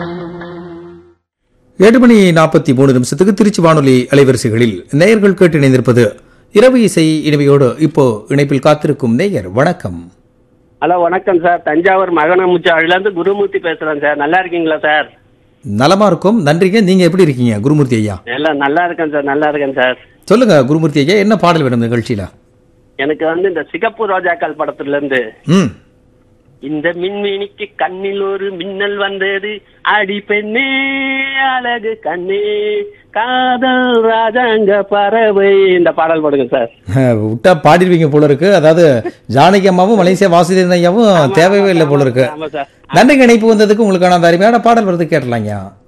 ஏழு மணி நாற்பத்தி மூணு நிமிஷத்துக்கு திருச்சி வானொலி அலைவரிசைகளில் நேயர்கள் கேட்டு இணைந்திருப்பது இரவு இசை இனிமையோடு இப்போ இணைப்பில் காத்திருக்கும் நேயர் வணக்கம் ஹலோ வணக்கம் சார் தஞ்சாவூர் மகனமுச்சாவிலேருந்து குருமூர்த்தி பேசுறேன் சார் நல்லா இருக்கீங்களா சார் நலமா இருக்கும் நன்றிங்க நீங்க எப்படி இருக்கீங்க குருமூர்த்தி ஐயா எல்லாம் நல்லா இருக்கேன் சார் நல்லா இருக்கேன் சார் சொல்லுங்க குருமூர்த்தி ஐயா என்ன பாடல் வேணும் இந்த நிகழ்ச்சியில எனக்கு வந்து இந்த சிகப்பு ரோஜாக்கள் படத்துல இருந்து ம் இந்த மின்மினிக்கு கண்ணில் ஒரு மின்னல் வந்தது அடி பெண்ணே அழகு கண்ணே காதல் ராஜாங்க பறவை இந்த பாடல் போடுங்க சார் அஹ், விட்டா பாடிடுவீங்க போல இருக்கு அதாவது ஜானகி அம்மாவும் மலேசியா வாசுதேவன் ஐயாவும் தேவையே இல்லை போல இருக்கு ஆமா சார் நன்றிங்க இணைப்பு வந்ததுக்கு உங்களுக்கான அந்த அருமையான பாடல் வருது கேட்டலாங்க